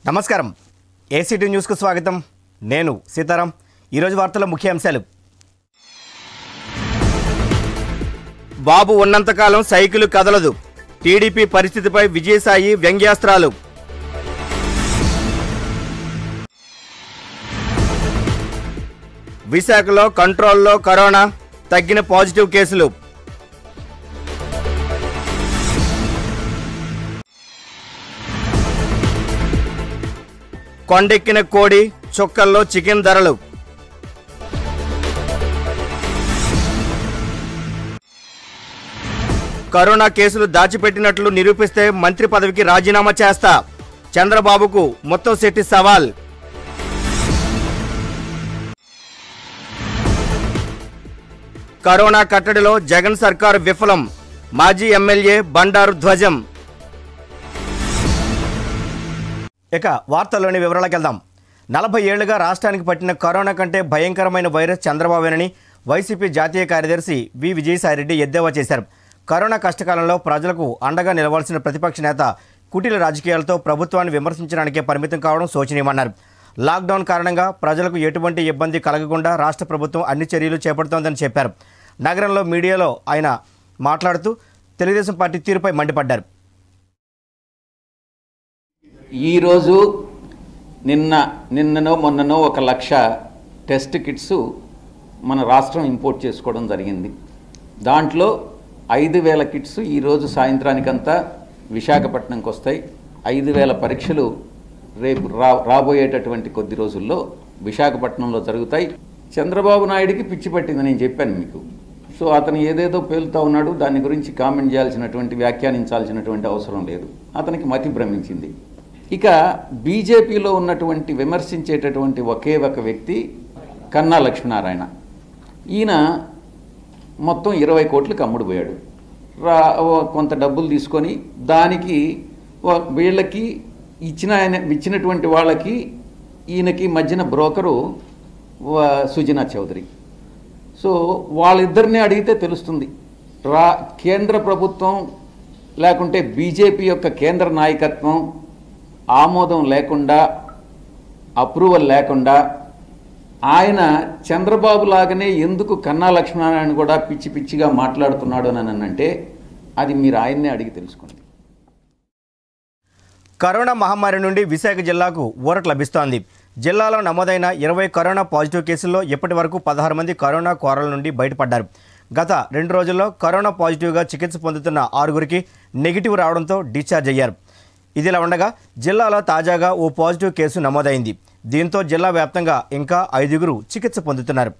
నమస్కారం ఏసీటీ న్యూస్కు స్వాగతం నేను సీతారాం ఈరోజు వార్తల ముఖ్యాంశాలు బాబు ఉన్నంతకాలం సైకిల్ కదలదు టీడీపీ పరిస్థితిపై విజయసాయి వ్యంగ్యాస్త్రాలు విశాఖలో కంట్రోల్లో కరోనా తగ్గిన పాజిటివ్ కేసులు కొండెక్కిన కోడి చుక్కల్లో చికెన్ ధరలు కరోనా కేసులు దాచిపెట్టినట్లు నిరూపిస్తే మంత్రి పదవికి రాజీనామా చేస్తా చంద్రబాబుకు మొత్తం శెట్టి సవాల్ కరోనా కట్టడిలో జగన్ సర్కార్ విఫలం మాజీ ఎమ్మెల్యే బండారు ధ్వజం ఇక వార్తల్లోని వివరాలకు వెళ్దాం నలభై ఏళ్లుగా రాష్ట్రానికి పట్టిన కరోనా కంటే భయంకరమైన వైరస్ చంద్రబాబునని వైసీపీ జాతీయ కార్యదర్శి వి విజయసాయిరెడ్డి ఎద్దేవా చేశారు కరోనా కష్టకాలంలో ప్రజలకు అండగా నిలవాల్సిన ప్రతిపక్ష నేత కుటిల రాజకీయాలతో ప్రభుత్వాన్ని విమర్శించడానికే పరిమితం కావడం శోచనీయమన్నారు లాక్డౌన్ కారణంగా ప్రజలకు ఎటువంటి ఇబ్బంది కలగకుండా రాష్ట్ర ప్రభుత్వం అన్ని చర్యలు చేపడుతోందని చెప్పారు నగరంలో మీడియాలో ఆయన మాట్లాడుతూ తెలుగుదేశం పార్టీ తీరుపై మండిపడ్డారు ఈరోజు నిన్న నిన్ననో మొన్ననో ఒక లక్ష టెస్ట్ కిట్స్ మన రాష్ట్రం ఇంపోర్ట్ చేసుకోవడం జరిగింది దాంట్లో ఐదు వేల కిట్స్ ఈరోజు సాయంత్రానికంతా విశాఖపట్నంకి వస్తాయి ఐదు వేల పరీక్షలు రేపు రా రాబోయేటటువంటి కొద్ది రోజుల్లో విశాఖపట్నంలో జరుగుతాయి చంద్రబాబు నాయుడికి పిచ్చి పట్టింది నేను చెప్పాను మీకు సో అతను ఏదేదో పేలుతా ఉన్నాడు దాని గురించి కామెంట్ చేయాల్సినటువంటి వ్యాఖ్యానించాల్సినటువంటి అవసరం లేదు అతనికి మతి భ్రమించింది ఇక బీజేపీలో ఉన్నటువంటి విమర్శించేటటువంటి ఒకే ఒక వ్యక్తి కన్నా లక్ష్మీనారాయణ ఈయన మొత్తం ఇరవై కోట్లకు అమ్ముడు పోయాడు రా ఓ కొంత డబ్బులు తీసుకొని దానికి ఓ- వీళ్ళకి ఇచ్చిన ఆయన ఇచ్చినటువంటి వాళ్ళకి ఈయనకి మధ్యన బ్రోకరు వ- సుజనా చౌదరి సో వాళ్ళిద్దరిని అడిగితే తెలుస్తుంది రా కేంద్ర ప్రభుత్వం లేకుంటే బీజేపీ యొక్క కేంద్ర నాయకత్వం ఆమోదం లేకుండా అప్రూవల్ లేకుండా ఆయన చంద్రబాబు లాగానే ఎందుకు కన్నా లక్ష్మీనారాయణ కూడా పిచ్చి పిచ్చిగా మాట్లాడుతున్నాడు అని అంటే అది మీరు ఆయన్నే అడిగి తెలుసుకోండి కరోనా మహమ్మారి నుండి విశాఖ జిల్లాకు ఊరట లభిస్తోంది జిల్లాలో నమోదైన ఇరవై కరోనా పాజిటివ్ కేసుల్లో ఇప్పటి వరకు పదహారు మంది కరోనా కోరల నుండి బయటపడ్డారు గత రెండు రోజుల్లో కరోనా పాజిటివ్గా చికిత్స పొందుతున్న ఆరుగురికి నెగిటివ్ రావడంతో డిశ్చార్జ్ అయ్యారు ఇదిలా ఉండగా జిల్లాలో తాజాగా ఓ పాజిటివ్ కేసు నమోదైంది దీంతో జిల్లా వ్యాప్తంగా ఇంకా ఐదుగురు చికిత్స పొందుతున్నారు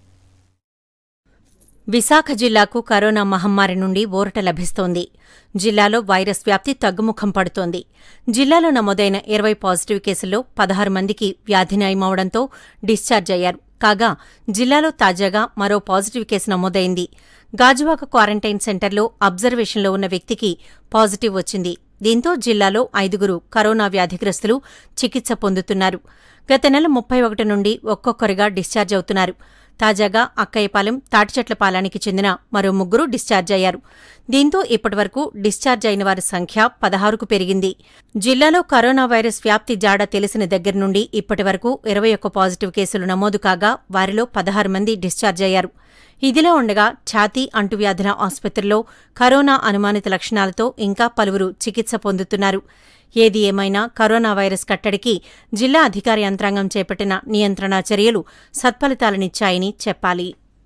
విశాఖ జిల్లాకు కరోనా మహమ్మారి నుండి ఊరట లభిస్తోంది జిల్లాలో వైరస్ వ్యాప్తి తగ్గుముఖం పడుతోంది జిల్లాలో నమోదైన ఇరవై పాజిటివ్ కేసుల్లో పదహారు మందికి వ్యాధి నయమవడంతో డిశ్చార్జ్ అయ్యారు కాగా జిల్లాలో తాజాగా మరో పాజిటివ్ కేసు నమోదైంది గాజువాక క్వారంటైన్ సెంటర్లో అబ్జర్వేషన్లో ఉన్న వ్యక్తికి పాజిటివ్ వచ్చింది దీంతో జిల్లాలో ఐదుగురు కరోనా వ్యాధిగ్రస్తులు చికిత్స పొందుతున్నారు గత నెల ముప్పై ఒకటి నుండి ఒక్కొక్కరిగా డిశ్చార్జ్ అవుతున్నారు తాజాగా అక్కయ్యపాలెం తాటిచెట్లపాలెనికి చెందిన మరో ముగ్గురు డిశ్చార్జ్ అయ్యారు దీంతో ఇప్పటివరకు డిశ్చార్జ్ అయిన వారి సంఖ్య పదహారుకు పెరిగింది జిల్లాలో కరోనా వైరస్ వ్యాప్తి జాడ తెలిసిన దగ్గర నుండి ఇప్పటివరకు ఇరవై ఒక్క పాజిటివ్ కేసులు నమోదు కాగా వారిలో పదహారు మంది డిశ్చార్జ్ అయ్యారు ఇదిలా ఉండగా ఛాతీ అంటువ్యాధుల ఆసుపత్రిలో కరోనా అనుమానిత లక్షణాలతో ఇంకా పలువురు చికిత్స పొందుతున్నారు ఏది ఏమైనా కరోనా వైరస్ కట్టడికి జిల్లా అధికార యంత్రాంగం చేపట్టిన నియంత్రణ చర్యలు సత్ఫలితాలనిచ్చాయని చెప్పాలి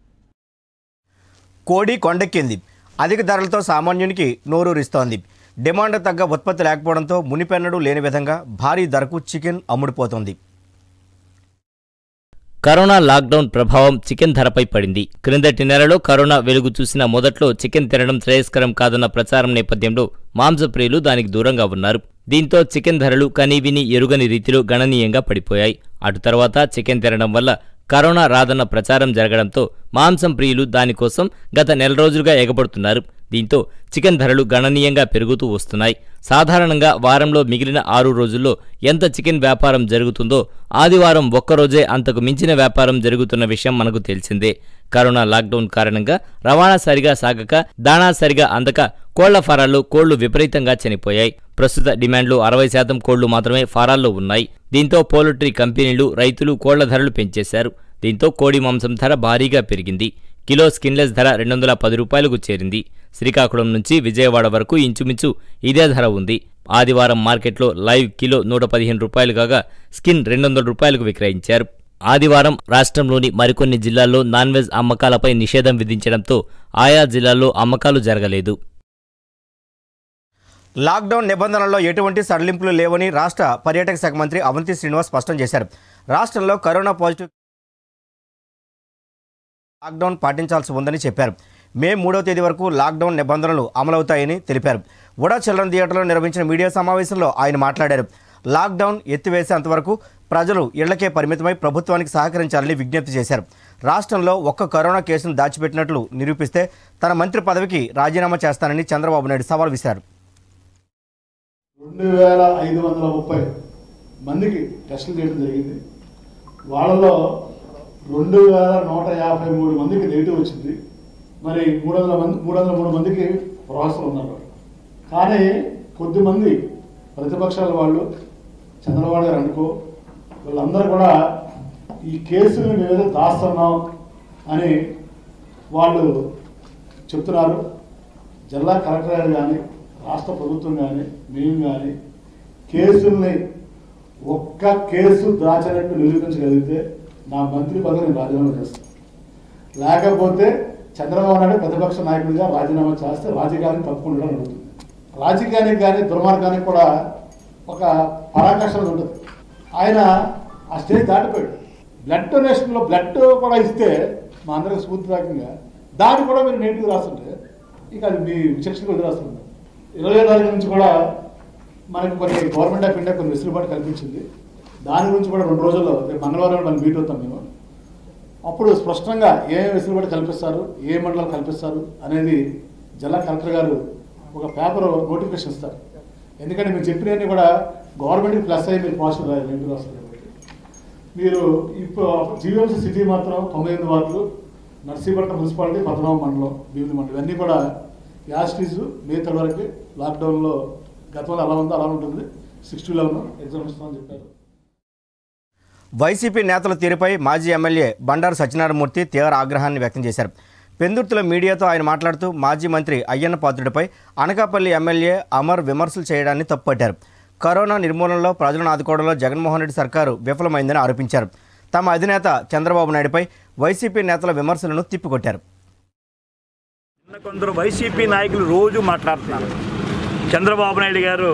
కోడి కొండెక్కింది అధిక ధరలతో సామాన్యునికి నోరూరిస్తోంది డిమాండ్ తగ్గ ఉత్పత్తి లేకపోవడంతో మునిపెన్నడూ లేని విధంగా భారీ ధరకు చికెన్ అమ్ముడుపోతోంది కరోనా లాక్డౌన్ ప్రభావం చికెన్ ధరపై పడింది క్రిందటి నెలలో కరోనా వెలుగు చూసిన మొదట్లో చికెన్ తినడం శ్రేయస్కరం కాదన్న ప్రచారం నేపథ్యంలో మాంసప్రియులు దానికి దూరంగా ఉన్నారు దీంతో చికెన్ ధరలు కనీవిని ఎరుగని రీతిలో గణనీయంగా పడిపోయాయి అటు తర్వాత చికెన్ తినడం వల్ల కరోనా రాదన్న ప్రచారం జరగడంతో మాంసం ప్రియులు దానికోసం గత నెల రోజులుగా ఎగబడుతున్నారు దీంతో చికెన్ ధరలు గణనీయంగా పెరుగుతూ వస్తున్నాయి సాధారణంగా వారంలో మిగిలిన ఆరు రోజుల్లో ఎంత చికెన్ వ్యాపారం జరుగుతుందో ఆదివారం ఒక్కరోజే అంతకు మించిన వ్యాపారం జరుగుతున్న విషయం మనకు తెలిసిందే కరోనా లాక్డౌన్ కారణంగా రవాణా సరిగా సాగక దాణా సరిగా అందక కోళ్ల ఫారాల్లో కోళ్లు విపరీతంగా చనిపోయాయి ప్రస్తుత డిమాండ్లు అరవై శాతం కోళ్లు మాత్రమే ఫారాల్లో ఉన్నాయి దీంతో పౌల్ట్రీ కంపెనీలు రైతులు కోళ్ల ధరలు పెంచేశారు దీంతో కోడి మాంసం ధర భారీగా పెరిగింది కిలో స్కిన్లెస్ ధర రెండు వందల పది రూపాయలకు చేరింది శ్రీకాకుళం నుంచి విజయవాడ వరకు ఇంచుమించు ఇదే ధర ఉంది ఆదివారం మార్కెట్లో లైవ్ కిలో నూట పదిహేను రూపాయలు కాగా స్కిన్ రెండు వందల రూపాయలకు విక్రయించారు ఆదివారం రాష్ట్రంలోని మరికొన్ని జిల్లాల్లో నాన్ వెజ్ అమ్మకాలపై నిషేధం విధించడంతో ఆయా జిల్లాల్లో అమ్మకాలు జరగలేదు లాక్డౌన్ నిబంధనల్లో ఎటువంటి సడలింపులు లేవని రాష్ట్ర పర్యాటక శాఖ మంత్రి అవంతి శ్రీనివాస్ స్పష్టం చేశారు రాష్ట్రంలో కరోనా పాజిటివ్ లాక్డౌన్ పాటించాల్సి ఉందని చెప్పారు మే మూడవ తేదీ వరకు లాక్డౌన్ నిబంధనలు అమలవుతాయని తెలిపారు ఉడా చిల్డ్రన్ థియేటర్లో నిర్వహించిన మీడియా సమావేశంలో ఆయన మాట్లాడారు లాక్డౌన్ ఎత్తివేసేంత వరకు ప్రజలు ఇళ్లకే పరిమితమై ప్రభుత్వానికి సహకరించాలని విజ్ఞప్తి చేశారు రాష్ట్రంలో ఒక్క కరోనా కేసును దాచిపెట్టినట్లు నిరూపిస్తే తన మంత్రి పదవికి రాజీనామా చేస్తానని చంద్రబాబు నాయుడు సవాల్ విసిరారు రెండు వేల ఐదు వందల ముప్పై మందికి టెస్టులు చేయడం జరిగింది వాళ్ళలో రెండు వేల నూట యాభై మూడు మందికి నెగిటివ్ వచ్చింది మరి మూడు వందల మంది మూడు వందల మూడు మందికి ప్రాసెస్లో ఉన్నారు కానీ కొద్దిమంది ప్రతిపక్షాల వాళ్ళు చంద్రబాబు గారు అనుకో వీళ్ళందరూ కూడా ఈ కేసుని మేము దాస్తున్నాం అని వాళ్ళు చెప్తున్నారు జిల్లా కలెక్టర్ గారు కానీ రాష్ట్ర ప్రభుత్వం కానీ మేము కానీ కేసుల్ని ఒక్క కేసు దాచినట్టు నిరూపించగలిగితే నా మంత్రి పదవి నేను రాజీనామా చేస్తాను లేకపోతే చంద్రబాబు నాయుడు ప్రతిపక్ష నాయకుడిగా రాజీనామా చేస్తే రాజకీయాన్ని తప్పుకుండడం జరుగుతుంది రాజకీయానికి కానీ దుర్మార్గానికి కూడా ఒక పరాకాష్ఠ ఉంటుంది ఆయన ఆ స్టేజ్ దాటిపోయాడు బ్లడ్ డొనేషన్లో బ్లడ్ కూడా ఇస్తే మా అందరికి స్ఫూర్తిదాయకంగా దాన్ని కూడా మీరు నేటివ్ రాస్తుంటే ఇక అది మీ విచక్షణ వదిలి రాస్తుంది ఇరవై తారీఖు నుంచి కూడా మనకి కొన్ని గవర్నమెంట్ ఆఫ్ ఇండియా కొన్ని వెసులుబాటు కల్పించింది దాని గురించి కూడా రెండు రోజుల్లో రేపు మంగళవారం మనం మీట్ అవుతాం మేము అప్పుడు స్పష్టంగా ఏ వెసులుబాటు కల్పిస్తారు ఏ మండలాలు కల్పిస్తారు అనేది జిల్లా కలెక్టర్ గారు ఒక పేపర్ నోటిఫికేషన్ ఇస్తారు ఎందుకంటే మీరు చెప్పినవన్నీ కూడా గవర్నమెంట్కి ప్లస్ అయ్యి మీరు పాజిటివ్ రాయాలి నెగిటివ్ రాస్తారు కాబట్టి మీరు ఇప్పుడు జీవీఎంసీ సిటీ మాత్రం తొంభై ఎనిమిది వార్డులు నర్సీపట్నం మున్సిపాలిటీ పద్మనాభ మండలం భీమిలి మండలం ఇవన్నీ కూడా యాస్టీస్ మే థర్డ్ వరకు లాక్డౌన్లో గతంలో అలా ఉందో అలా ఉంటుంది సిక్స్ టు లెవెన్ ఎగ్జామ్ ఇస్తామని చెప్పారు వైసీపీ నేతల తీరుపై మాజీ ఎమ్మెల్యే బండారు సత్యనారాయణమూర్తి తీవ్ర ఆగ్రహాన్ని వ్యక్తం చేశారు పెందుర్తిలో మీడియాతో ఆయన మాట్లాడుతూ మాజీ మంత్రి అయ్యన్న పాత్రుడిపై అనకాపల్లి ఎమ్మెల్యే అమర్ విమర్శలు చేయడాన్ని తప్పుపట్టారు కరోనా నిర్మూలనలో ప్రజలను ఆదుకోవడంలో జగన్మోహన్ రెడ్డి సర్కారు విఫలమైందని ఆరోపించారు తమ అధినేత చంద్రబాబు నాయుడుపై వైసీపీ నేతల విమర్శలను తిప్పికొట్టారు నిన్న కొందరు వైసీపీ నాయకులు రోజు మాట్లాడుతున్నారు చంద్రబాబు నాయుడు గారు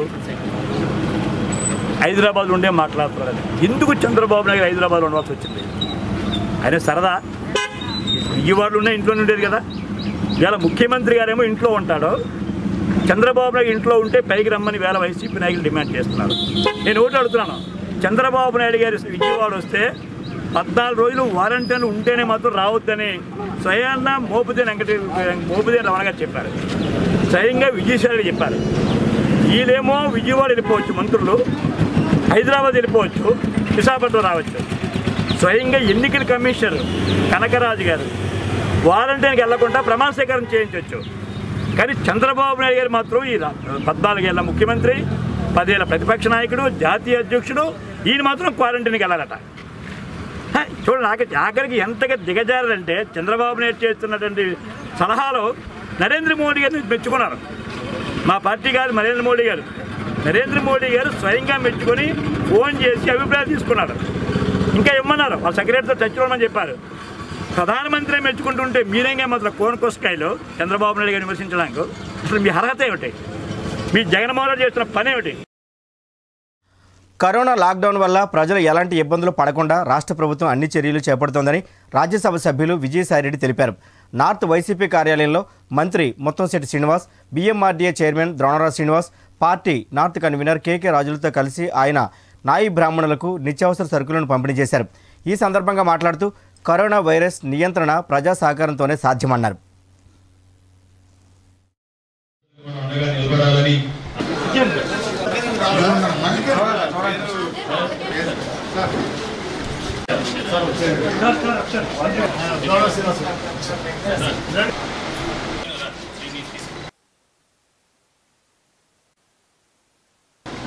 హైదరాబాద్ ఉండే మాట్లాడుతున్నారు ఎందుకు చంద్రబాబు నాయుడు హైదరాబాద్ ఉండవలసి వచ్చింది ఆయన సరదా విజయవాడలో ఉండే ఇంట్లోనే ఉండేది కదా ఇవాళ ముఖ్యమంత్రి గారేమో ఇంట్లో ఉంటాడు చంద్రబాబు నాయుడు ఇంట్లో ఉంటే పైకి రమ్మని వేళ వైసీపీ నాయకులు డిమాండ్ చేస్తున్నారు నేను ఒకటి అడుగుతున్నాను చంద్రబాబు నాయుడు గారు విజయవాడ వస్తే పద్నాలుగు రోజులు వారంటీలు ఉంటేనే మాత్రం రావద్దని స్వయాన్న మోపుదే వెంకట మోపుదే రమణ గారు చెప్పారు స్వయంగా విజయసాయి చెప్పారు వీళ్ళేమో విజయవాడ వెళ్ళిపోవచ్చు మంత్రులు హైదరాబాద్ వెళ్ళిపోవచ్చు విశాఖపట్నం రావచ్చు స్వయంగా ఎన్నికల కమిషనర్ కనకరాజు గారు వారంటీకి వెళ్లకుండా ప్రమాణ స్వీకారం చేయించవచ్చు కానీ చంద్రబాబు నాయుడు గారు మాత్రం ఈ రా- పద్నాలుగేళ్ల ముఖ్యమంత్రి పదేళ్ల ప్రతిపక్ష నాయకుడు జాతీయ అధ్యక్షుడు ఈయన మాత్రం క్వారంటైన్కి వెళ్ళాలట హ, చూడండి ఆఖరి ఆఖరికి ఎంతగా దిగజారంటే చంద్రబాబు నాయుడు చేస్తున్నటువంటి సలహాలు నరేంద్ర మోడీ గారిని మెచ్చుకున్నారు మా పార్టీ గారు నరేంద్ర మోడీ గారు నరేంద్ర మోడీ గారు స్వయంగా మెచ్చుకొని ఫోన్ చేసి అభిప్రాయాలు తీసుకున్నారు ఇంకా ఇమ్మన్నారు వాళ్ళ సెక్రటరీతో టచ్ ఇవ్వమని చెప్పారు ప్రధానమంత్రి మెచ్చుకుంటుంటే మీరేంగా మాత్రం కోనకోసకాయలు చంద్రబాబు నాయుడు గారిని విమర్శించడానికి అసలు మీ అర్హత ఏమిటి మీ జగన్మోహన్ రెడ్డి చేస్తున్న పని ఏమిటి కరోనా లాక్డౌన్ వల్ల ప్రజలు ఎలాంటి ఇబ్బందులు పడకుండా రాష్ట్ర ప్రభుత్వం అన్ని చర్యలు చేపడుతోందని రాజ్యసభ సభ్యులు విజయసాయిరెడ్డి తెలిపారు నార్త్ వైసీపీ కార్యాలయంలో మంత్రి Muttamsetti Srinivas BMRDA chairman Dronaraj Srinivas party north convener KK రాజులతో కలిసి ఆయన నాయి బ్రాహ్మణులకు నిత్యావసర సరుకులను పంపిణీ చేశారు ఈ సందర్భంగా మాట్లాడుతూ కరోనా వైరస్ నియంత్రణ ప్రజా సహకారంతోనే సాధ్యమన్నారు మనం అండగా నిలబడాలని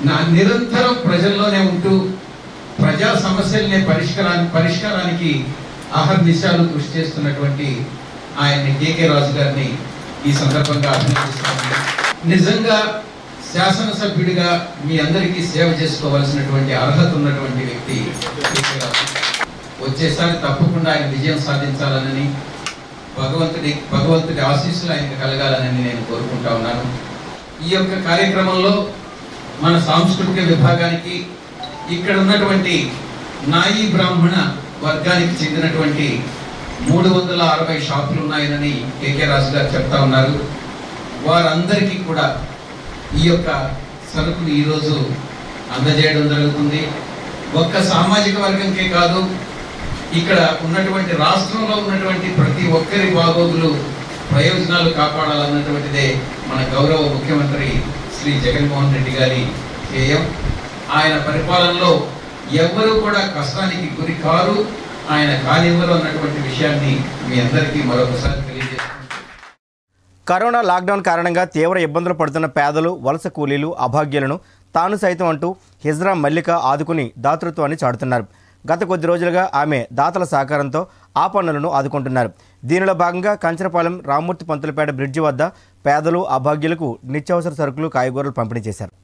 నా నిరంతరం ప్రజల్లోనే ఉంటూ ప్రజా సమస్యల్ని పరిష్కారానికి పరిష్కారానికి అహర్నిశాలు కృషి చేస్తున్నటువంటి ఆయన్ని కేకే రాజు గారిని ఈ సందర్భంగా అభినందిస్తున్నాను నిజంగా శాసనసభ్యుడిగా మీ అందరికీ సేవ చేసుకోవాల్సినటువంటి అర్హత ఉన్నటువంటి వ్యక్తి కేకే రాజు వచ్చేసారి తప్పకుండా ఆయన విజయం సాధించాలనని భగవంతుడి భగవంతుడి ఆశీస్సులు ఆయనకు కలగాలని నేను కోరుకుంటా ఉన్నాను ఈ యొక్క కార్యక్రమంలో మన సాంస్కృతిక విభాగానికి ఇక్కడ ఉన్నటువంటి నాయి బ్రాహ్మణ వర్గానికి చెందినటువంటి మూడు వందల అరవై షాపులు ఉన్నాయని కేకే రాజు గారు చెప్తా ఉన్నారు వారందరికీ కూడా ఈ యొక్క సరుకులు ఈరోజు అందజేయడం జరుగుతుంది ఒక్క సామాజిక వర్గంకే కాదు ఇక్కడ ఉన్నటువంటి రాష్ట్రంలో ఉన్నటువంటి ప్రతి ఒక్కరి బాగోగులు ప్రయోజనాలు కాపాడాలన్నటువంటిదే మన గౌరవ ముఖ్యమంత్రి శ్రీ జగన్మోహన్ రెడ్డి గారి ధ్యేయం ఆయన పరిపాలనలో ఎవ్వరూ కూడా కష్టానికి గురి కారు ఆయన కానివ్వరు అన్నటువంటి విషయాన్ని మీ అందరికీ మరొకసారి తెలియజేస్తున్నాను కరోనా లాక్డౌన్ కారణంగా తీవ్ర ఇబ్బందులు పడుతున్న పేదలు వలస కూలీలు అభాగ్యులను తాను సైతం అంటూ హిజ్రా మల్లిక ఆదుకుని దాతృత్వాన్ని చాటుతున్నారు గత కొద్ది రోజులుగా ఆమె దాతల సహకారంతో ఆ పనులను ఆదుకుంటున్నారు దీనిలో భాగంగా కంచరపాలెం రామ్మూర్తి పంతులపేట బ్రిడ్జి వద్ద పేదలు అభాగ్యులకు నిత్యావసర సరుకులు కాయగూరలు పంపిణీ చేశారు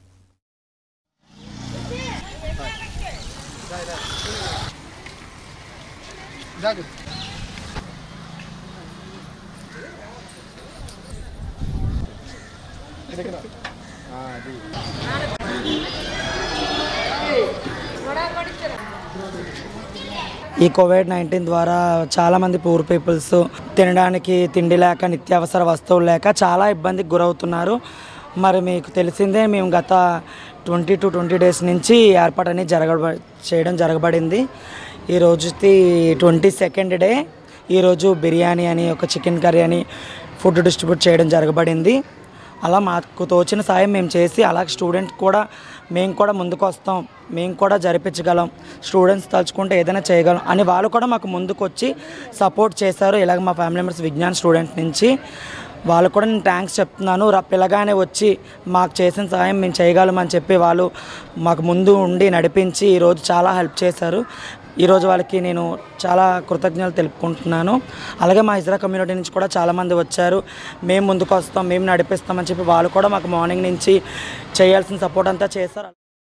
ఈ కోవిడ్ నైన్టీన్ ద్వారా చాలామంది పూర్ పీపుల్స్ తినడానికి తిండి లేక నిత్యావసర వస్తువులు లేక చాలా ఇబ్బందికి గురవుతున్నారు మరి మీకు తెలిసిందే మేము గత ట్వంటీ టు ట్వంటీ డేస్ నుంచి ఈ ఏర్పాటు అనేది జరగబ చేయడం జరగబడింది ఈ రోజుకి ట్వంటీ సెకండ్ డే ఈరోజు బిర్యానీ అని ఒక చికెన్ కర్రీ అని ఫుడ్ డిస్ట్రిబ్యూట్ చేయడం జరగబడింది అలా మాకు తోచిన సాయం మేము చేసి అలాగే స్టూడెంట్ కూడా మేము కూడా ముందుకు వస్తాం మేము కూడా జరిపించగలం స్టూడెంట్స్ తలుచుకుంటే ఏదైనా చేయగలం అని వాళ్ళు కూడా మాకు ముందుకు వచ్చి సపోర్ట్ చేశారు ఇలాగ మా ఫ్యామిలీ మెంబర్స్ విజ్ఞాన్ స్టూడెంట్ నుంచి వాళ్ళు కూడా నేను థ్యాంక్స్ చెప్తున్నాను రా పిల్లగానే వచ్చి మాకు చేసిన సాయం మేము చేయగలమని చెప్పి వాళ్ళు మాకు ముందు ఉండి నడిపించి ఈరోజు చాలా హెల్ప్ చేశారు ఈరోజు వాళ్ళకి నేను చాలా కృతజ్ఞతలు తెలుపుకుంటున్నాను అలాగే మా ఇజ్రా కమ్యూనిటీ నుంచి కూడా చాలామంది వచ్చారు మేము ముందుకు వస్తాం మేము నడిపిస్తామని చెప్పి వాళ్ళు కూడా మాకు మార్నింగ్ నుంచి చేయాల్సిన సపోర్ట్ అంతా చేశారు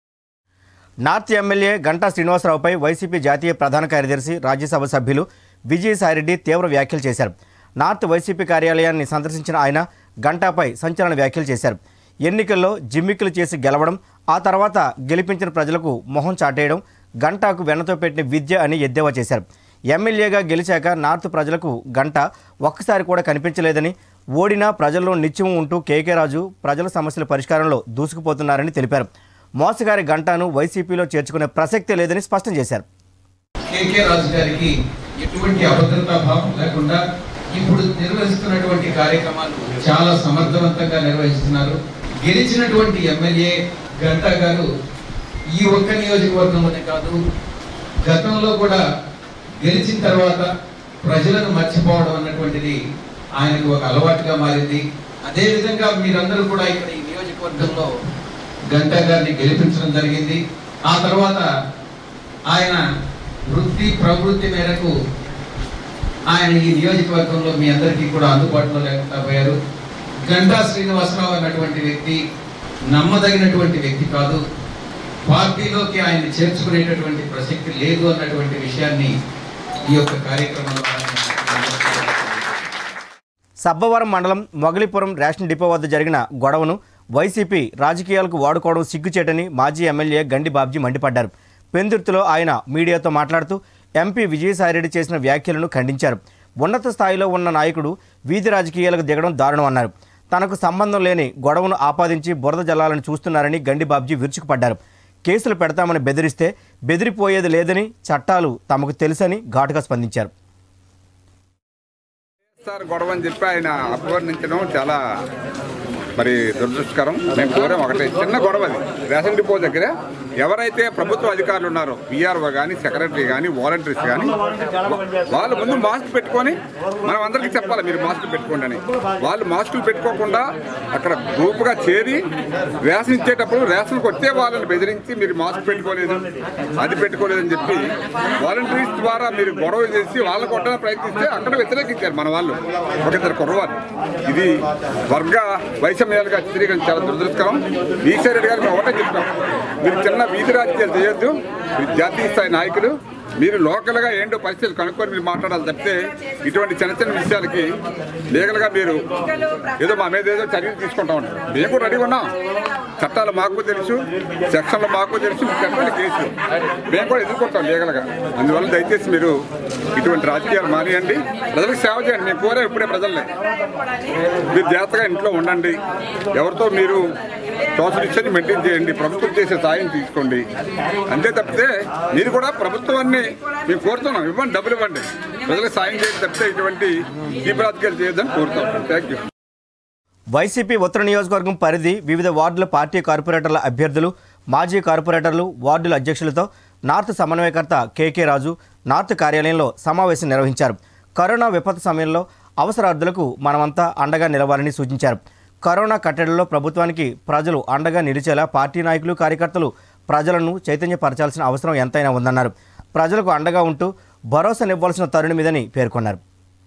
నార్త్ ఎమ్మెల్యే గంటా శ్రీనివాసరావుపై వైసీపీ జాతీయ ప్రధాన కార్యదర్శి రాజ్యసభ సభ్యులు విజయసాయిరెడ్డి తీవ్ర వ్యాఖ్యలు చేశారు నార్త్ వైసీపీ కార్యాలయాన్ని సందర్శించిన ఆయన గంటాపై సంచలన వ్యాఖ్యలు చేశారు ఎన్నికల్లో జిమ్మిక్కులు చేసి గెలవడం ఆ తర్వాత గెలిపించిన ప్రజలకు మొహం చాటేయడం గంటాకు వెన్నతో పెట్టిన విద్య అని ఎద్దేవా చేశారు ఎమ్మెల్యేగా గెలిచాక నార్త్ ప్రజలకు గంట ఒక్కసారి కూడా కనిపించలేదని ఓడినా ప్రజల్లో నిత్యం ఉంటూ కేకే రాజు ప్రజల సమస్యల పరిష్కారంలో దూసుకుపోతున్నారని తెలిపారు మోసగారి గంటాను వైసీపీలో చేర్చుకునే ప్రసక్తే లేదని స్పష్టం చేశారు కేకే రాజు గారికి ఎటువంటి అభద్రతా భావం లేకుండా ఇప్పుడు నిర్వహిస్తున్నటువంటి కార్యక్రమాలు చాలా సమర్థవంతంగా నిర్వహిస్తున్నారు గెలిచినటువంటి ఎమ్మెల్యే గంటా గారు ఈ ఒక్క నియోజకవర్గంలోనే కాదు గతంలో కూడా గెలిచిన తర్వాత ప్రజలను మర్చిపోవడం అన్నటువంటిది ఆయనకు ఒక అలవాటుగా మారింది అదే విధంగా మీరందరూ కూడా ఇక్కడ ఈ నియోజకవర్గంలో గంటా గారిని గెలిపించడం జరిగింది ఆ తర్వాత ఆయన వృత్తి ప్రవృత్తి మేరకు ఆయన ఈ నియోజకవర్గంలో మీ అందరికీ కూడా అందుబాటులో లేకుండా పోయారు గంటా శ్రీనివాసరావు అన్నటువంటి వ్యక్తి నమ్మదగినటువంటి వ్యక్తి కాదు పార్టీలోకి ఆయన్ని చేర్చుకునేటటువంటి ప్రసక్తి లేదు అన్నటువంటి విషయాన్ని ఈ యొక్క కార్యక్రమంలో ఆయన సబ్బవరం మండలం మొగలిపురం రేషన్ డిపో వద్ద జరిగిన గొడవను వైసీపీ రాజకీయాలకు వాడుకోవడం సిగ్గుచేటని మాజీ ఎమ్మెల్యే గండి బాబ్జీ మండిపడ్డారు పెందుర్తిలో ఆయన మీడియాతో మాట్లాడుతూ ఎంపీ విజయసాయిరెడ్డి చేసిన వ్యాఖ్యలను ఖండించారు ఉన్నత స్థాయిలో ఉన్న నాయకుడు వీధి రాజకీయాలకు దిగడం దారుణం అన్నారు తనకు సంబంధం లేని గొడవను ఆపాదించి బురద జల్లాలని చూస్తున్నారని గండి బాబ్జీ విరుచుకుపడ్డారు కేసులు పెడతామని బెదిరిస్తే బెదిరిపోయేది లేదని చట్టాలు తమకు తెలుసని ఘాటుగా స్పందించారు సార్ గొడవ అని చెప్పి ఆయన అభివర్ణించడం చాలా మరి దురదృష్టకరం మేము కోరాం ఒకటే చిన్న గొడవ అది రేషన్ డిపో దగ్గర ఎవరైతే ప్రభుత్వ అధికారులు ఉన్నారో పిఆర్ఓ కానీ సెక్రటరీ కానీ వాలంటీర్స్ కానీ వాళ్ళు ముందు మాస్క్ పెట్టుకొని మనం అందరికీ చెప్పాలి మీరు మాస్క్ పెట్టుకోండి అని వాళ్ళు మాస్కులు పెట్టుకోకుండా అక్కడ గ్రూప్గా చేరి రేషన్ ఇచ్చేటప్పుడు రేషన్కి వచ్చే వాళ్ళని బెదిరించి మీరు మాస్క్ పెట్టుకోలేదు అది పెట్టుకోలేదని చెప్పి వాలంటీర్స్ ద్వారా మీరు గొడవ చేసి వాళ్ళని కొట్టడానికి ప్రయత్నిస్తే అక్కడ వ్యతిరేకించారు మన వాళ్ళు ఒక ఇద్దరు కుర్రవారు ఇది వర్గ వైషమ్యాలుగా చిత్రీకరించి చాలా దురదృష్టకరం ఈశ్వర రెడ్డి గారు మేము ఒకటే చెప్తాం మీరు చిన్న వీధి రాజకీయాలు చేయొద్దు మీరు జాతీయ స్థాయి నాయకులు మీరు లోకల్గా ఏంటో పరిస్థితులు కనుక్కొని మీరు మాట్లాడాలి తప్పితే ఇటువంటి చిన్న చిన్న విషయాలకి లీగల్గా మీరు ఏదో మా మీద ఏదో చర్యలు తీసుకుంటా ఉంటారు మేము కూడా రెడీ ఉన్నాం చట్టాలు మాకు తెలుసు సెక్షన్లు మాకు తెలుసు మీకు ఎటువంటి కేసు మేము కూడా ఎదుర్కొంటాం లీగల్గా అందువల్ల దయచేసి మీరు ఇటువంటి రాజకీయాలు మానేయండి ప్రజలకు సేవ చేయండి మేము కోరే ఇప్పుడే ప్రజల్ని మీరు జాగ్రత్తగా ఇంట్లో ఉండండి ఎవరితో మీరు సోషల్ డిస్టెన్స్ మెయింటైన్ చేయండి ప్రభుత్వం చేసే సాయం తీసుకోండి అంతే తప్పితే మీరు కూడా ప్రభుత్వాన్ని మేము కోరుతున్నాం ఇవ్వండి డబ్బులు ఇవ్వండి ప్రజలకు సాయం చేయండి తప్పితే ఇటువంటి తీవ్ర రాజకీయాలు చేయొద్దని కోరుతాం థ్యాంక్ యూ వైసీపీ ఉత్తర నియోజకవర్గం పరిధి వివిధ వార్డుల పార్టీ కార్పొరేటర్ల అభ్యర్థులు మాజీ కార్పొరేటర్లు వార్డుల అధ్యక్షులతో నార్త్ సమన్వయకర్త కేకే రాజు నార్త్ కార్యాలయంలో సమావేశం నిర్వహించారు కరోనా విపత్తు సమయంలో అవసరార్థులకు మనమంతా అండగా నిలవాలని సూచించారు కరోనా కట్టడిలో ప్రభుత్వానికి ప్రజలు అండగా నిలిచేలా పార్టీ నాయకులు కార్యకర్తలు ప్రజలను చైతన్యపరచాల్సిన అవసరం ఎంతైనా ఉందన్నారు ప్రజలకు అండగా ఉంటూ భరోసానివ్వాల్సిన తరుణమిదని పేర్కొన్నారు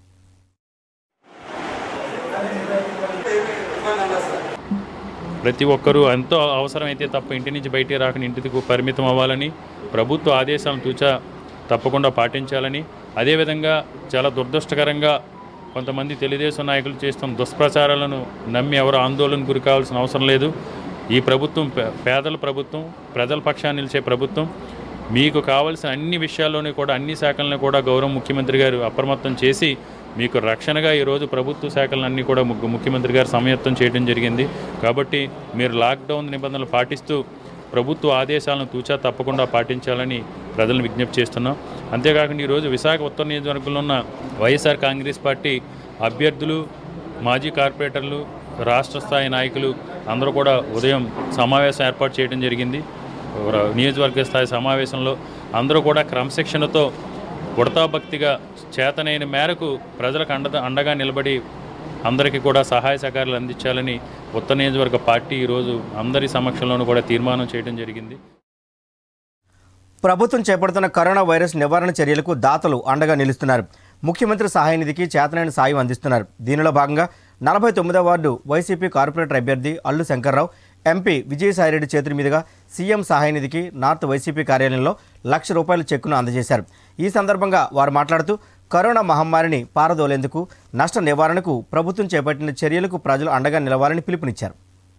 ప్రతి ఒక్కరూ ఎంతో అవసరమైతే తప్ప ఇంటి నుంచి బయటికి రాకుండా ఇంటికి పరిమితం అవ్వాలని ప్రభుత్వ ఆదేశాలను తూచా తప్పకుండా పాటించాలని అదేవిధంగా చాలా దురదృష్టకరంగా కొంతమంది తెలుగుదేశం నాయకులు చేస్తున్న దుష్ప్రచారాలను నమ్మి ఎవరు ఆందోళన గురి కావాల్సిన అవసరం లేదు ఈ ప్రభుత్వం పే- పేదల ప్రభుత్వం ప్రజల పక్షాన్ని నిలిచే ప్రభుత్వం మీకు కావాల్సిన అన్ని విషయాల్లోనూ కూడా అన్ని శాఖలను కూడా గౌరవ ముఖ్యమంత్రి గారు అప్రమత్తం చేసి మీకు రక్షణగా ఈరోజు ప్రభుత్వ శాఖలన్నీ కూడా ము- ముఖ్యమంత్రి గారు సమయత్తం చేయడం జరిగింది కాబట్టి మీరు లాక్డౌన్ నిబంధనలు పాటిస్తూ ప్రభుత్వ ఆదేశాలను తూచా తప్పకుండా పాటించాలని ప్రజలను విజ్ఞప్తి చేస్తున్నాం అంతేకాకుండా ఈరోజు విశాఖ ఉత్తర నియోజకవర్గంలో ఉన్న వైఎస్ఆర్ కాంగ్రెస్ పార్టీ అభ్యర్థులు మాజీ కార్పొరేటర్లు రాష్ట్ర స్థాయి నాయకులు అందరూ కూడా ఉదయం సమావేశం ఏర్పాటు చేయడం జరిగింది ఒక నియోజకవర్గ స్థాయి సమావేశంలో అందరూ కూడా క్రమశిక్షణతో ఉడతాభక్తిగా చేతనైన మేరకు ప్రజలకు అండ అండగా నిలబడి అందరికీ కూడా సహాయ సహకారాలు అందించాలని ఉత్తర నియోజకవర్గ పార్టీ ఈరోజు అందరి సమక్షంలోనూ కూడా తీర్మానం చేయడం జరిగింది ప్రభుత్వం చేపడుతున్న కరోనా వైరస్ నివారణ చర్యలకు దాతలు అండగా నిలుస్తున్నారు ముఖ్యమంత్రి సహాయ నిధికి చేతనైన సాయం అందిస్తున్నారు దీనిలో భాగంగా నలభై తొమ్మిదో వార్డు వైసీపీ కార్పొరేటర్ అభ్యర్థి అల్లు శంకర్రావు ఎంపీ విజయసాయిరెడ్డి చేతుల మీదుగా సీఎం సహాయ నిధికి నార్త్ వైసీపీ కార్యాలయంలో లక్ష రూపాయల చెక్కును అందజేశారు ఈ సందర్భంగా వారు మాట్లాడుతూ కరోనా మహమ్మారిని పారదోలేందుకు నష్ట నివారణకు ప్రభుత్వం చేపట్టిన చర్యలకు ప్రజలు అండగా నిలవాలని పిలుపునిచ్చారు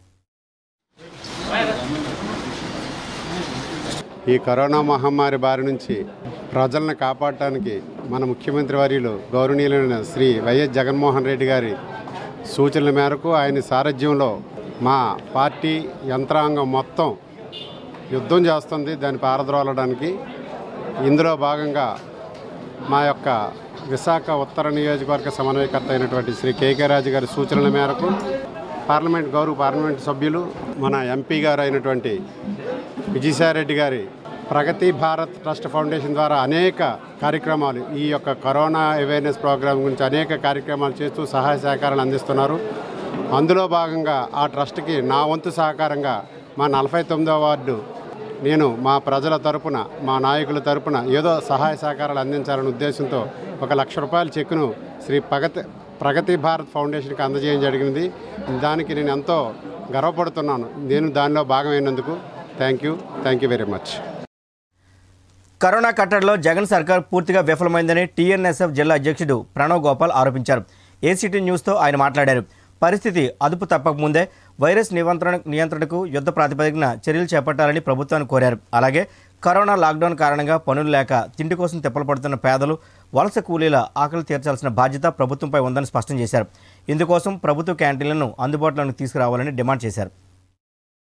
ఈ కరోనా మహమ్మారి బారి నుంచి ప్రజలను కాపాడటానికి మన ముఖ్యమంత్రి వర్యులు గౌరవనీయులైన శ్రీ వైఎస్ జగన్మోహన్ రెడ్డి గారి సూచనల మేరకు ఆయన సారథ్యంలో మా పార్టీ యంత్రాంగం మొత్తం యుద్ధం చేస్తుంది దాన్ని పారద్రోలడానికి ఇందులో భాగంగా మా యొక్క విశాఖ ఉత్తర నియోజకవర్గ సమన్వయకర్త అయినటువంటి శ్రీ కేకే రాజు గారి సూచనల మేరకు పార్లమెంట్ గౌరవ పార్లమెంట్ సభ్యులు మన ఎంపీ గారు అయినటువంటి విజయసాయిరెడ్డి గారి ప్రగతి భారత్ ట్రస్ట్ ఫౌండేషన్ ద్వారా అనేక కార్యక్రమాలు ఈ యొక్క కరోనా అవేర్నెస్ ప్రోగ్రాం గురించి అనేక కార్యక్రమాలు చేస్తూ సహాయ సహకారాలు అందిస్తున్నారు అందులో భాగంగా ఆ ట్రస్ట్కి నా వంతు సహకారంగా మా నలభై తొమ్మిదవ వార్డు నేను మా ప్రజల తరపున మా నాయకుల తరపున ఏదో సహాయ సహకారాలు అందించాలనే ఉద్దేశంతో ఒక లక్ష రూపాయల చెక్కును శ్రీ ప్రగతి ప్రగతి భారత్ ఫౌండేషన్కి అందజేయడం జరిగింది దానికి నేను ఎంతో గర్వపడుతున్నాను నేను దానిలో భాగమైనందుకు thank you thank you very much corona కట్టడిలో జగన్ సర్కార్ పూర్తిగా విఫలమైందని టీఎన్ఎస్ఎఫ్ జిల్లా అధ్యక్షుడు ప్రణవ్ గోపాల్ ఆరోపించారు ఏసీటీ న్యూస్తో ఆయన మాట్లాడారు పరిస్థితి అదుపు తప్పకముందే వైరస్ నియంత్రణ నియంత్రణకు యుద్ధ ప్రాతిపదికన చర్యలు చేపట్టాలని ప్రభుత్వాన్ని కోరారు అలాగే కరోనా లాక్డౌన్ కారణంగా పనులు లేక తిండి కోసం తిప్పలు పడుతున్న పేదలు వలస కూలీల ఆకలి తీర్చాల్సిన బాధ్యత ప్రభుత్వంపై ఉందని స్పష్టం చేశారు ఇందుకోసం ప్రభుత్వ క్యాంటీన్లను అందుబాటులోకి తీసుకురావాలని డిమాండ్ చేశారు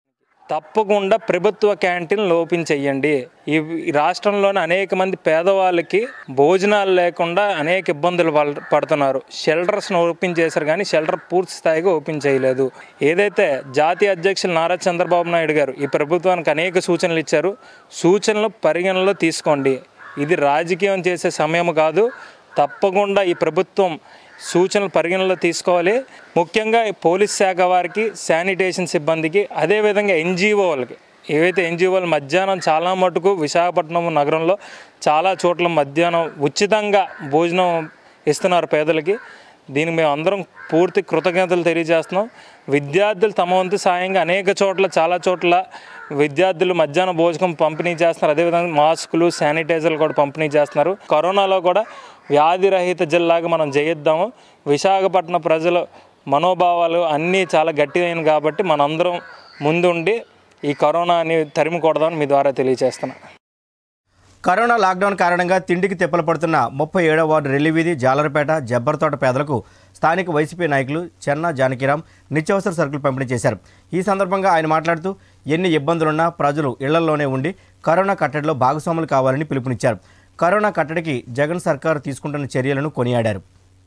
తప్పకుండా ప్రభుత్వ క్యాంటీన్లు ఓపెన్ చెయ్యండి ఈ ఈ రాష్ట్రంలోని అనేక మంది పేదవాళ్ళకి భోజనాలు లేకుండా అనేక ఇబ్బందులు పడ- పడుతున్నారు షెల్టర్స్ను ఓపెన్ చేశారు కానీ షెల్టర్ పూర్తి స్థాయిగా ఓపెన్ చేయలేదు ఏదైతే జాతీయ అధ్యక్షులు నారా చంద్రబాబు నాయుడు గారు ఈ ప్రభుత్వానికి అనేక సూచనలు ఇచ్చారు సూచనలు పరిగణనలో తీసుకోండి ఇది రాజకీయం చేసే సమయం కాదు తప్పకుండా ఈ ప్రభుత్వం సూచనలు పరిగణనలో తీసుకోవాలి ముఖ్యంగా ఈ పోలీస్ శాఖ వారికి శానిటేషన్ సిబ్బందికి అదేవిధంగా ఎన్జిఓ వాళ్ళకి ఏవైతే ఎన్జిఓలు మధ్యాహ్నం చాలా మటుకు విశాఖపట్నం నగరంలో చాలా చోట్ల మధ్యాహ్నం ఉచితంగా భోజనం ఇస్తున్నారు పేదలకి దీనికి మేము అందరం పూర్తి కృతజ్ఞతలు తెలియజేస్తున్నాం విద్యార్థులు తమ వంతు సాయంగా అనేక చోట్ల చాలా చోట్ల విద్యార్థులు మధ్యాహ్నం భోజనం పంపిణీ చేస్తున్నారు అదేవిధంగా మాస్కులు శానిటైజర్లు కూడా పంపిణీ చేస్తున్నారు కరోనాలో కూడా వ్యాధి రహిత జిల్లాగా మనం జయిద్దాము విశాఖపట్నం ప్రజల మనోభావాలు అన్నీ చాలా గట్టిదైన కాబట్టి మనందరం ముందుండి ఈ కరోనాని తరిమి కొడదామని మీ ద్వారా తెలియజేస్తున్నాను కరోనా లాక్డౌన్ కారణంగా తిండికి తిప్పలు పడుతున్న ముప్పై ఏడవ వార్డు రెల్లివీధి జాలరపేట జబ్బర్తోట పేదలకు స్థానిక వైసీపీ నాయకులు చెన్నా జానకిరాం నిత్యావసర సరుకులు పంపిణీ చేశారు ఈ సందర్భంగా ఆయన మాట్లాడుతూ ఎన్ని ఇబ్బందులున్నా ప్రజలు ఇళ్లలోనే ఉండి కరోనా కట్టడిలో భాగస్వాములు కావాలని పిలుపునిచ్చారు కరోనా కట్టడికి జగన్ సర్కారు తీసుకుంటున్న చర్యలను కొనియాడారు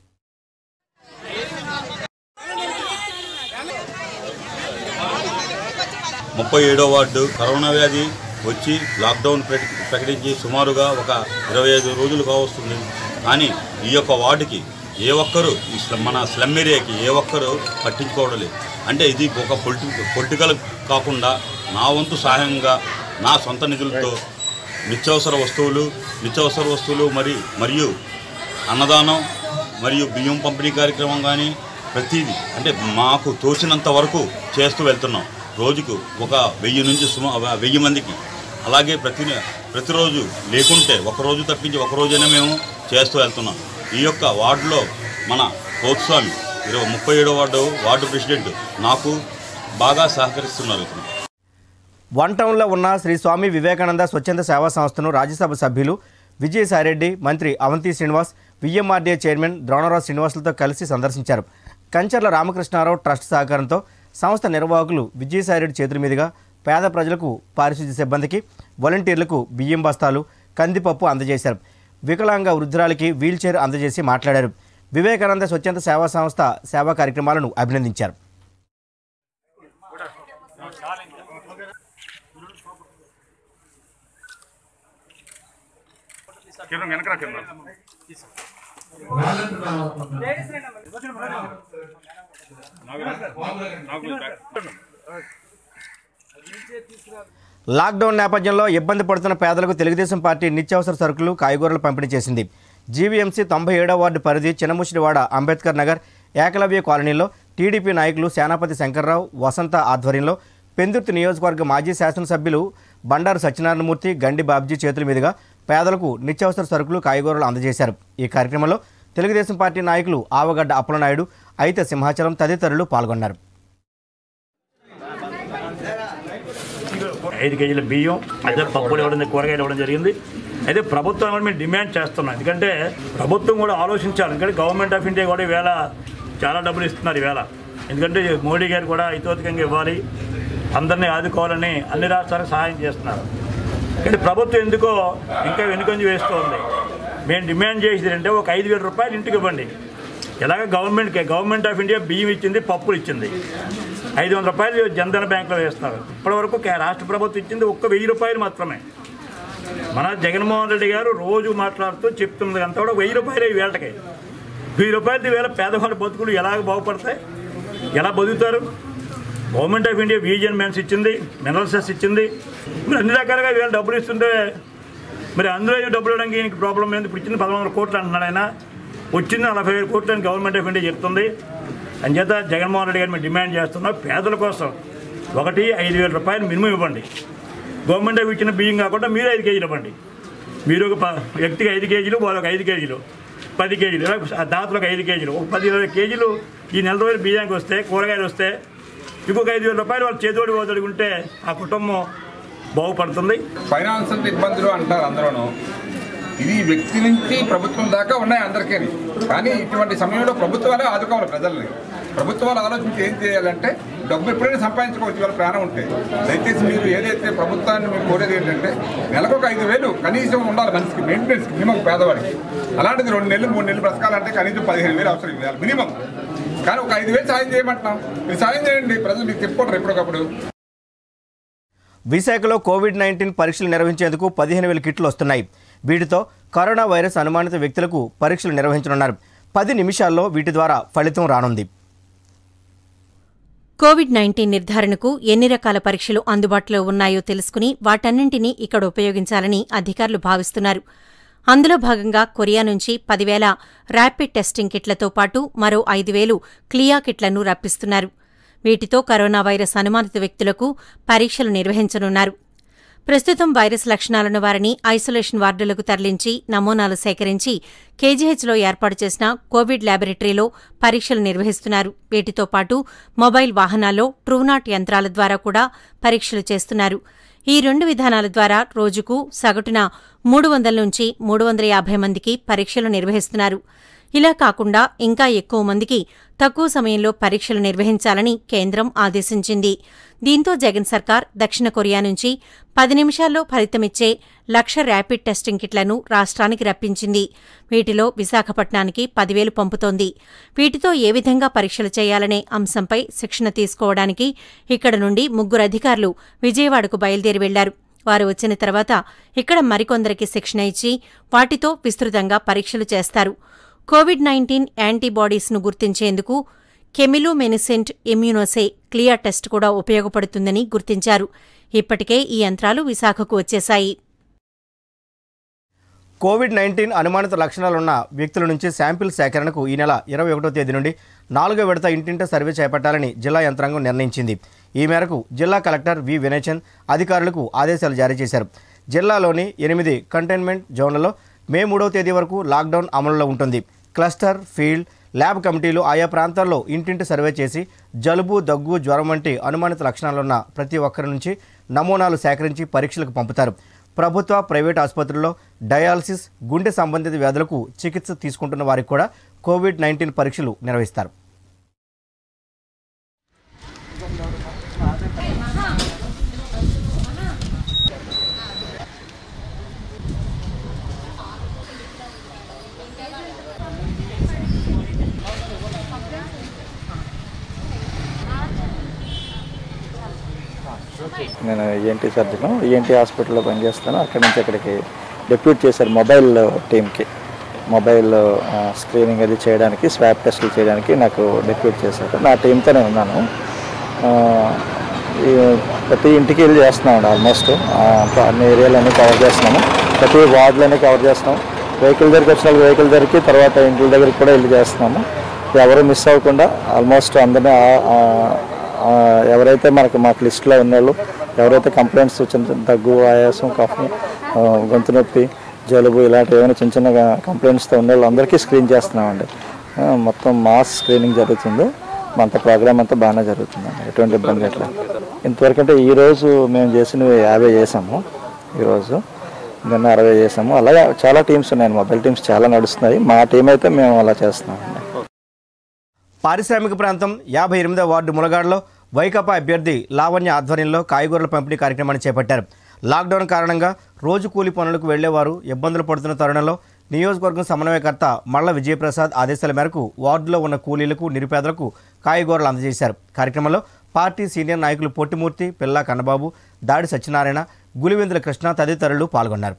ముప్పై ఏడో వార్డు కరోనా వ్యాధి వచ్చి లాక్డౌన్ ప్రకటి- ప్రకటించి సుమారుగా ఒక ఇరవై ఐదు రోజులు కావస్తుంది కానీ ఈ యొక్క వార్డుకి ఏ ఒక్కరు ఈ స్లమ్- మన స్లమ్ ఏరియాకి ఏ ఒక్కరు పట్టించుకోవడం లేదు అంటే ఇది ఒక పొలిటి పొలిటికల్ కాకుండా నా వంతు సహాయంగా నా సొంత నిధులతో నిత్యావసర వస్తువులు నిత్యావసర వస్తువులు మరి మరియు అన్నదానం మరియు బియ్యం పంపిణీ కార్యక్రమం కానీ ప్రతిదీ అంటే మాకు తోచినంత వరకు చేస్తూ వెళ్తున్నాం రోజుకు ఒక వెయ్యి నుంచి సుమా వెయ్యి మందికి అలాగే ప్రతి ప్రతిరోజు లేకుంటే ఒక రోజు తప్పించి ఒక రోజైనా మేము చేస్తూ వెళ్తున్నాం ఈ యొక్క వార్డులో మన కోత్స్వామి ఇరవై ముప్పై ఏడో వార్డు వార్డు ప్రెసిడెంట్ నాకు బాగా సహకరిస్తున్నారు ఇప్పుడు వన్ టౌన్లో ఉన్న శ్రీ స్వామి వివేకానంద స్వచ్ఛంద సేవా సంస్థను రాజ్యసభ సభ్యులు విజయసాయిరెడ్డి మంత్రి అవంతి శ్రీనివాస్ విఎంఆర్డీఏ చైర్మన్ ద్రోణరావు శ్రీనివాసులతో కలిసి సందర్శించారు కంచర్ల రామకృష్ణారావు ట్రస్ట్ సహకారంతో సంస్థ నిర్వాహకులు విజయసాయిరెడ్డి చేతుల మీదుగా పేద ప్రజలకు పారిశుద్ధ్య సిబ్బందికి వాలంటీర్లకు బియ్యం బస్తాలు కందిపప్పు అందజేశారు వికలాంగ వృద్ధురాలికి వీల్చైర్ అందజేసి మాట్లాడారు వివేకానంద స్వచ్ఛంద సేవా సంస్థ సేవా కార్యక్రమాలను అభినందించారు లాక్డౌన్ నేపథ్యంలో ఇబ్బంది పడుతున్న పేదలకు తెలుగుదేశం పార్టీ నిత్యావసర సరుకులు కాయగూరలు పంపిణీ చేసింది జీవీఎంసీ తొంభై ఏడవ వార్డు పరిధి చిన్నముషిడివాడ అంబేద్కర్ నగర్ ఏకలవ్య కాలనీలో టీడీపీ నాయకులు సేనాపతి శంకర్రావు వసంత ఆధ్వర్యంలో పెందుర్తి నియోజకవర్గ మాజీ శాసనసభ్యులు బండారు సత్యనారాయణమూర్తి గండి బాబ్జీ చేతుల మీదుగా పేదలకు నిత్యావసర సరుకులు కాయగూరలు అందజేశారు ఈ కార్యక్రమంలో తెలుగుదేశం పార్టీ నాయకులు ఆవగడ్డ అప్పలనాయుడు అయితే సింహాచలం తదితరులు పాల్గొన్నారు ఐదు కేజీల బియ్యం అదే పప్పులు ఇవ్వడం కూరగాయలు ఇవ్వడం జరిగింది అయితే ప్రభుత్వం కూడా మేము డిమాండ్ చేస్తున్నాం ఎందుకంటే ప్రభుత్వం కూడా ఆలోచించాలి ఎందుకంటే గవర్నమెంట్ ఆఫ్ ఇండియా కూడా ఈవేళ చాలా డబ్బులు ఇస్తున్నారు ఈవేళ ఎందుకంటే మోడీ గారు కూడా హితోధికంగా ఇవ్వాలి అందరినీ ఆదుకోవాలని అన్ని రాష్ట్రాలకు సహాయం చేస్తున్నారు కానీ ప్రభుత్వం ఎందుకో ఇంకా వెనుకంజ వేస్తోంది మేము డిమాండ్ చేసేది అంటే ఒక ఐదు వేల రూపాయలు ఇంటికి ఇవ్వండి ఎలాగ గవర్నమెంట్కి గవర్నమెంట్ ఆఫ్ ఇండియా బియ్యం ఇచ్చింది పప్పులు ఇచ్చింది ఐదు వందల రూపాయలు జనధన బ్యాంకులో వేస్తున్నారు ఇప్పటివరకు కే- రాష్ట్ర ప్రభుత్వం ఇచ్చింది ఒక్క వెయ్యి రూపాయలు మాత్రమే మన జగన్మోహన్ రెడ్డి గారు రోజు మాట్లాడుతూ చెప్తున్నది అంతా కూడా వెయ్యి రూపాయలు ఈ వేళకి వెయ్యి రూపాయలు వేళ పేదవాడి బతుకులు ఎలాగ బాగుపడతాయి ఎలా బతుకుతారు గవర్నమెంట్ ఆఫ్ ఇండియా విజన్ మ్యాన్స్ ఇచ్చింది మినరల్ సెస్ ఇచ్చింది మరి అన్ని రకాలుగా వీళ్ళు డబ్బులు ఇస్తుంటే మరి అందులో ఈ డబ్బులు ఇవ్వడానికి ఈయనకి ప్రాబ్లం ఏంది ఇప్పుడు ఇచ్చింది పదమూడు వందల కోట్లు అంటున్నాడు ఆయన వచ్చింది నలభై వేల కోట్లు అని గవర్నమెంట్ ఆఫ్ ఇండియా చెప్తుంది అంచేత జగన్మోహన్ రెడ్డి గారు మేము డిమాండ్ చేస్తున్నాం పేదల కోసం ఒకటి ఐదు వేల రూపాయలు మినిమం ఇవ్వండి గవర్నమెంట్ ఆఫ్ ఇచ్చిన బియ్యం కాకుండా మీరు ఐదు కేజీలు ఇవ్వండి మీరు ఒక ప- వ్యక్తికి ఐదు కేజీలు వాళ్ళకి ఐదు కేజీలు పది కేజీలు ఇలా ఆ దాతలకు ఐదు కేజీలు ఒక పది ఇరవై కేజీలు ఈ నెల రోజులు బియ్యానికి వస్తే కూరగాయలు వస్తే ఇంకొక ఐదు వేల రూపాయలు వాళ్ళు చేతోడి పోతోడి ఉంటే ఆ కుటుంబం బాగుపడుతుంది ఫైనాన్షియల్ ఇబ్బందులు అంటారు అందరూను ఇది వ్యక్తి నుంచి ప్రభుత్వం దాకా ఉన్నాయి అందరికీ కానీ ఇటువంటి సమయంలో ప్రభుత్వాలే ఆదుకోవాలి ప్రజల్ని ప్రభుత్వాలు ఆలోచించి ఏం చేయాలంటే డబ్బు ఎప్పుడైనా సంపాదించుకోవచ్చు వాళ్ళ ప్రాణం ఉంటే దయచేసి మీరు ఏదైతే ప్రభుత్వాన్ని మీరు కోరేది ఏంటంటే నెలకు ఒక ఐదు వేలు కనీసం ఉండాలి మనిషికి మెయింటెనెన్స్కి మినిమం పేదవాడికి అలాంటిది రెండు నెలలు మూడు నెలలు బ్రతకాలంటే కనీసం పదిహేను వేలు అవసరం ఇవ్వాలి మినిమం కానీ ఒక ఐదు వేలు సాయం చేయమంటున్నాం మీరు సాయం చేయండి ప్రజలు మీకు చెప్పుకుంటారు ఎప్పటికప్పుడు విశాఖలో కోవిడ్ నైన్టీన్ పరీక్షలు నిర్వహించేందుకు పదిహేను వేల కిట్లు వస్తున్నాయి వీటితో కరోనా వైరస్ అనుమానిత వ్యక్తులకు పరీక్షలు నిర్వహించనున్నారు పది నిమిషాల్లో వీటి ద్వారా ఫలితం రానుంది కోవిడ్ నైన్టీన్ నిర్ధారణకు ఎన్ని రకాల పరీక్షలు అందుబాటులో ఉన్నాయో తెలుసుకుని వాటన్నింటినీ ఇక్కడ ఉపయోగించాలని అధికారులు భావిస్తున్నారు అందులో భాగంగా కొరియా నుంచి పదివేల ర్యాపిడ్ టెస్టింగ్ కిట్లతో పాటు మరో ఐదు వేలు క్లియా కిట్లను రప్పిస్తున్నారు వీటితో కరోనా వైరస్ అనుమానిత వ్యక్తులకు పరీక్షలు నిర్వహించనున్నారు ప్రస్తుతం వైరస్ లక్షణాలున్న వారిని ఐసోలేషన్ వార్డులకు తరలించి నమూనాలు సేకరించి కేజీహెచ్లో ఏర్పాటు చేసిన కోవిడ్ ల్యాబొరేటరీలో పరీక్షలు నిర్వహిస్తున్నారు వీటితో పాటు మొబైల్ వాహనాల్లో ట్రూనాట్ యంత్రాల ద్వారా కూడా పరీక్షలు చేస్తున్నారు ఈ రెండు విధానాల ద్వారా రోజుకు సగటున మూడు వందల నుంచి మూడు వందల యాభై మందికి పరీక్షలు నిర్వహిస్తున్నారు ఇలా కాకుండా ఇంకా ఎక్కువ మందికి తక్కువ సమయంలో పరీక్షలు నిర్వహించాలని కేంద్రం ఆదేశించింది దీంతో జగన్ సర్కార్ దక్షిణ కొరియా నుంచి పది నిమిషాల్లో ఫలితమిచ్చే లక్ష ర్యాపిడ్ టెస్టింగ్ కిట్లను రాష్ట్రానికి రప్పించింది వీటిలో విశాఖపట్నానికి పదివేలు పంపుతోంది వీటితో ఏ విధంగా పరీక్షలు చేయాలనే అంశంపై శిక్షణ తీసుకోవడానికి ఇక్కడ నుండి ముగ్గురు అధికారులు విజయవాడకు బయలుదేరి వెళ్లారు వారు వచ్చిన తర్వాత ఇక్కడ మరికొందరికి శిక్షణ ఇచ్చి వాటితో విస్తృతంగా పరీక్షలు చేస్తారు కోవిడ్ నైన్టీన్ యాంటీబాడీస్ను గుర్తించేందుకు కెమిలోమెనిసెంట్ ఇమ్యూనోసే క్లియర్ టెస్ట్ కూడా ఉపయోగపడుతుందని గుర్తించారు ఇప్పటికే ఈ యంత్రాలు విశాఖకు వచ్చేశాయి కోవిడ్ నైన్టీన్ అనుమానిత లక్షణాలున్న వ్యక్తుల నుంచి శాంపిల్ సేకరణకు ఈ నెల ఇరవై ఒకటో తేదీ నుండి నాలుగో విడత ఇంటింట సర్వే చేపట్టాలని జిల్లా యంత్రాంగం నిర్ణయించింది ఈ మేరకు జిల్లా కలెక్టర్ వి వినయచంద్ అధికారులకు ఆదేశాలు జారీ చేశారు జిల్లాలోని ఎనిమిది కంటైన్మెంట్ జోన్లలో మే మూడవ తేదీ వరకు లాక్డౌన్ అమలులో ఉంటుంది క్లస్టర్ ఫీల్డ్ ల్యాబ్ కమిటీలు ఆయా ప్రాంతాల్లో ఇంటింటి సర్వే చేసి జలుబు దగ్గు జ్వరం వంటి అనుమానిత లక్షణాలున్న ప్రతి ఒక్కరి నుంచి నమూనాలు సేకరించి పరీక్షలకు పంపుతారు ప్రభుత్వ ప్రైవేట్ ఆసుపత్రుల్లో డయాలసిస్ గుండె సంబంధిత వ్యాధులకు చికిత్స తీసుకుంటున్న వారికి కూడా కోవిడ్ నైన్టీన్ పరీక్షలు నిర్వహిస్తారు నేను ఈఎన్టీ సర్జన్ ఈఎన్టీ హాస్పిటల్లో పనిచేస్తాను అక్కడి నుంచి అక్కడికి డెప్యూట్ చేశారు మొబైల్ టీమ్కి మొబైల్ ఆ, స్క్రీనింగ్ అది చేయడానికి స్వాబ్ టెస్టులు చేయడానికి నాకు డెప్యూట్ చేశారు నా టీంతో నేను ఉన్నాను ఆ, ఈ ప్రతి ఇంటికి వెళ్ళి చేస్తున్నామండి ఆల్మోస్ట్ ఆ, అన్ని ఏరియాలన్నీ కవర్ చేస్తున్నాము ప్రతి వార్డులన్నీ కవర్ చేస్తున్నాం వెహికల్ దగ్గరికి వచ్చిన వెహికల్ దగ్గరికి తర్వాత ఇంటి దగ్గరికి కూడా వెళ్ళి చేస్తున్నాము ఎవరు మిస్ అవ్వకుండా ఆల్మోస్ట్ అందరినీ ఆ- ఆ- ఆ, ఎవరైతే మనకి మాకు లిస్ట్లో ఉన్నవాళ్ళు ఎవరైతే కంప్లైంట్స్ చిన్న చిన్న దగ్గు ఆయాసం కఫ్ ఆ, గొంతు నొప్పి జలుబు ఇలాంటి ఏమైనా చిన్న చిన్న కంప్లైంట్స్తో ఉన్న వాళ్ళందరికీ స్క్రీన్ చేస్తున్నామండి ఆ, మొత్తం మాస్ స్క్రీనింగ్ జరుగుతుంది అంత ప్రోగ్రామ్ అంతా బాగానే జరుగుతుందండి ఎటువంటి ఇబ్బంది ఎట్లా ఇంతవరకు అంటే ఈరోజు మేము చేసినవి యాభై చేసాము ఈరోజు నిన్న అరవై చేసాము అలాగే చాలా టీమ్స్ ఉన్నాయి మొబైల్ టీమ్స్ చాలా నడుస్తున్నాయి మా టీం అయితే మేము అలా చేస్తున్నామండి పారిశ్రామిక ప్రాంతం యాభై ఎనిమిదవ వార్డు ములగాడలో వైకాపా అభ్యర్థి లావణ్య ఆధ్వర్యంలో కాయగూరల పంపిణీ కార్యక్రమాన్ని చేపట్టారు లాక్డౌన్ కారణంగా రోజు కూలి పనులకు వెళ్లేవారు ఇబ్బందులు పడుతున్న తరుణంలో నియోజకవర్గం సమన్వయకర్త మల్ల విజయప్రసాద్ ఆదేశాల మేరకు వార్డులో ఉన్న కూలీలకు నిరుపేదలకు కాయగూరలు అందజేశారు కార్యక్రమంలో పార్టీ సీనియర్ నాయకులు పొట్టిమూర్తి పిల్లా కన్నబాబు దాడి సత్యనారాయణ గులివెందుల కృష్ణ తదితరులు పాల్గొన్నారు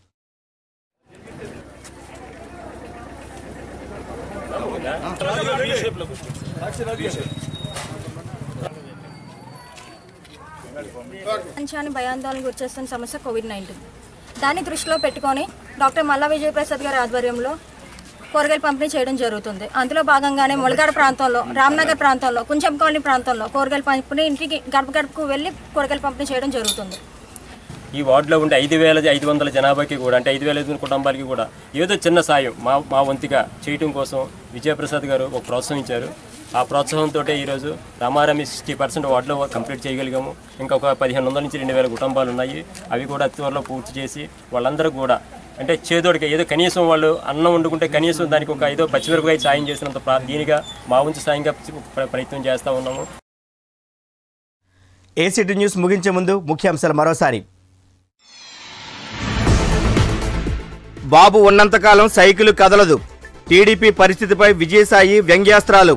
ప్రపంచాన్ని భయాందోళనకు గురిచేస్తున్న సమస్య కోవిడ్ నైన్టీన్ దాన్ని దృష్టిలో పెట్టుకొని డాక్టర్ మల్లా విజయప్రసాద్ గారి ఆధ్వర్యంలో కూరగాయలు పంపిణీ చేయడం జరుగుతుంది అందులో భాగంగానే ములగాడ ప్రాంతంలో రామ్నగర్ ప్రాంతంలో కుంచెం కాలనీ ప్రాంతంలో కూరగాయలు పంపిణీ ఇంటికి గడప గడపకు వెళ్ళి కూరగాయలు పంపిణీ చేయడం జరుగుతుంది ఈ వార్డులో ఉండే ఐదు వేల ఐదు వందల జనాభాకి కూడా అంటే ఐదు వేల ఐదు వందల కుటుంబాలకి కూడా ఏదో చిన్న సాయం మా మా వంతుగా చేయటం కోసం విజయప్రసాద్ గారు ఒక ప్రోత్సహించారు ఆ ప్రోత్సాహంతో ఈరోజు రామారామి సిక్స్టీ పర్సెంట్ వార్డులో కంప్లీట్ చేయగలిగాము ఇంకా ఒక పదిహేను వందల నుంచి రెండు వేల కుటుంబాలు ఉన్నాయి అవి కూడా త్వరలో పూర్తి చేసి వాళ్ళందరూ కూడా అంటే చేదోడికి ఏదో కనీసం వాళ్ళు అన్నం వండుకుంటే కనీసం దానికి ఒక ఏదో పచ్చిమిరపకాయ సాయం చేసినంత ప్రా- దీనిగా మా వంతు సాయంగా ప్ర- ప్రయత్నం చేస్తూ ఉన్నాము ఏసీటీ న్యూస్ ముగించే ముందు ముఖ్యాంశాలు మరోసారి బాబు ఉన్నంతకాలం సైకిల్ కదలదు టీడీపీ పరిస్థితిపై విజయసాయి వ్యంగ్యాస్త్రాలు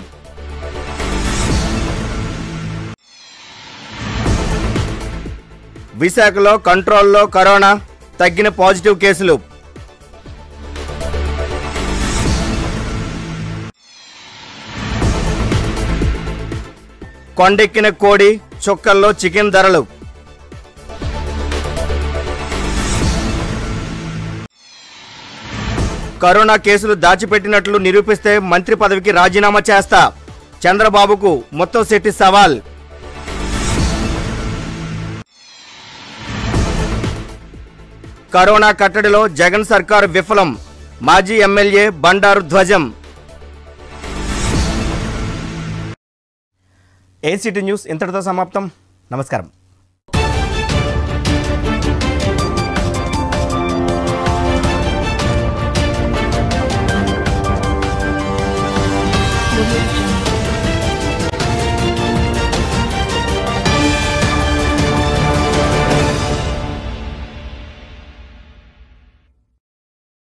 విశాఖలో కంట్రోల్లో కరోనా తగ్గిన పాజిటివ్ కేసులు కొండెక్కిన కోడి చుక్కల్లో చికెన్ ధరలు కరోనా కేసులు దాచిపెట్టినట్లు నిరూపిస్తే మంత్రి పదవికి రాజీనామా చేస్తా చంద్రబాబుకు ముత్తంశెట్టి సవాల్ కరోనా కట్టడిలో జగన్ సర్కారు విఫలం మాజీ ఎమ్మెల్యే బండారు ధ్వజం ఏసీటీ న్యూస్ ఇంతటితో సమాప్తం నమస్కారం Audio Jungle.